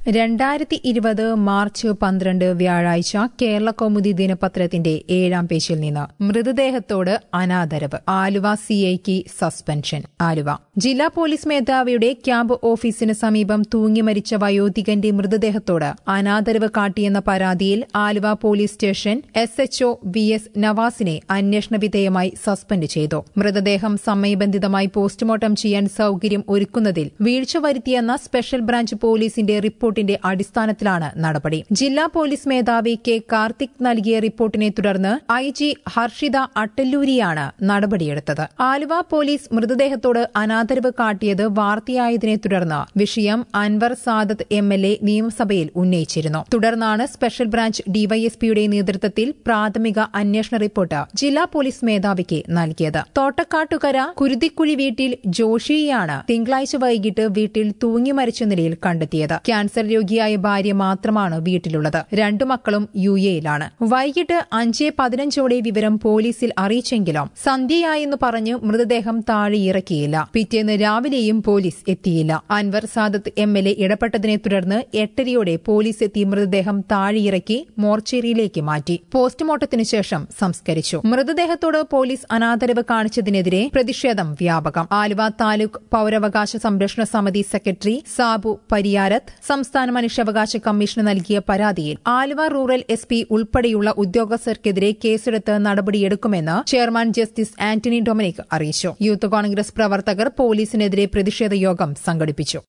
രണ്ടായിരത്തി ഇരുപത് മാർച്ച് പന്ത്രണ്ട് വ്യാഴാഴ്ച കേരള കൗമുദി ദിനപത്രത്തിന്റെ ഏഴാം പേജിൽ നിന്ന് മൃതദേഹത്തോട് അനാദരവ് ആലുവ സിഐക്ക് സസ്പെൻഷൻ ആലുവ ജില്ലാ പോലീസ് മേധാവിയുടെ ക്യാമ്പ് ഓഫീസിന് സമീപം തൂങ്ങി മരിച്ച വയോധികന്റെ മൃതദേഹത്തോട് അനാദരവ് കാട്ടിയെന്ന പരാതിയിൽ Aluva police station S H O V S നവാസിനെ അന്വേഷണ വിധേയമായി സസ്പെൻഡ് ചെയ്തു മൃതദേഹം സമയബന്ധിതമായി പോസ്റ്റ്മോർട്ടം ചെയ്യാൻ സൌകര്യം ഒരുക്കുന്നതിൽ വീഴ്ച വരുത്തിയെന്ന സ്പെഷ്യൽ ബ്രാഞ്ച് പോലീസിന്റെ റിപ്പോർട്ടിന്റെ അടിസ്ഥാനത്തിലാണ് നടപടി ജില്ലാ പോലീസ് മേധാവി കെ കാർത്തിക് നൽകിയ റിപ്പോർട്ടിനെ തുടർന്ന് ഐ ജി ഹർഷിത അട്ടല്ലൂരിയാണ് നടപടിയെടുത്തത് ആലുവ പോലീസ് മൃതദേഹത്തോട് അനാദരവ് കാട്ടിയത് വാർത്തയായതിനെ തുടർന്ന് വിഷയം Anwar Sadath M L A നിയമസഭയിൽ ഉന്നയിച്ചിരുന്നു തുടർന്നാണ് സ്പെഷ്യൽ ബ്രാഞ്ച് ഡിവൈഎസ്പിയുടെ നേതൃത്വത്തിൽ പ്രാഥമിക അന്വേഷണ റിപ്പോർട്ട് ജില്ലാ പോലീസ് മേധാവിക്ക് നൽകിയത് തോട്ടക്കാട്ടുകര കുരുതിക്കുഴി വീട്ടിൽ ജോഷിയെയാണ് തിങ്കളാഴ്ച വൈകിട്ട് വീട്ടിൽ തൂങ്ങി മരിച്ച നിലയിൽ കണ്ടെത്തിയത് ക്യാൻസർ രോഗിയായ ഭാര്യ മാത്രമാണ് വീട്ടിലുള്ളത് രണ്ടു മക്കളും യു എയിലാണ് വൈകിട്ട് അഞ്ച് പതിനഞ്ചോടെ വിവരം പോലീസിൽ അറിയിച്ചെങ്കിലും സന്ധ്യയായെന്ന് പറഞ്ഞ് മൃതദേഹം താഴെ ഇറക്കിയില്ല പിറ്റേന്ന് രാവിലെയും പോലീസ് എത്തിയില്ല Anwar Sadath M L A ഇടപെട്ടതിനെ തുടർന്ന് എട്ടരയോടെ പോലീസ് എത്തി മൃതദേഹം താഴെയിറക്കി മോർച്ചേരിയിലേക്ക് മാറ്റി പോസ്റ്റ്മോർട്ടത്തിനു ശേഷം സംസ്കരിച്ചു മൃതദേഹത്തോട് പോലീസ് അനാദരവ് കാണിച്ചതിനെതിരെ പ്രതിഷേധം വ്യാപകം ആലുവ താലൂക്ക് പൌരാവകാശ സംരക്ഷണ സമിതി സെക്രട്ടറി സാബു പരിയാരത്ത് സംസ്ഥാന മനുഷ്യാവകാശ കമ്മീഷന് നൽകിയ പരാതിയിൽ ആലുവ റൂറൽ എസ് പി ഉൾപ്പെടെയുള്ള ഉദ്യോഗസ്ഥർക്കെതിരെ കേസെടുത്ത് നടപടിയെടുക്കുമെന്ന് ചെയർമാൻ ജസ്റ്റിസ് ആന്റണി ഡൊമിനിക് അറിയിച്ചു യൂത്ത് കോൺഗ്രസ് പ്രവർത്തകർ പോലീസിനെതിരെ പ്രതിഷേധ യോഗം സംഘടിപ്പിച്ചു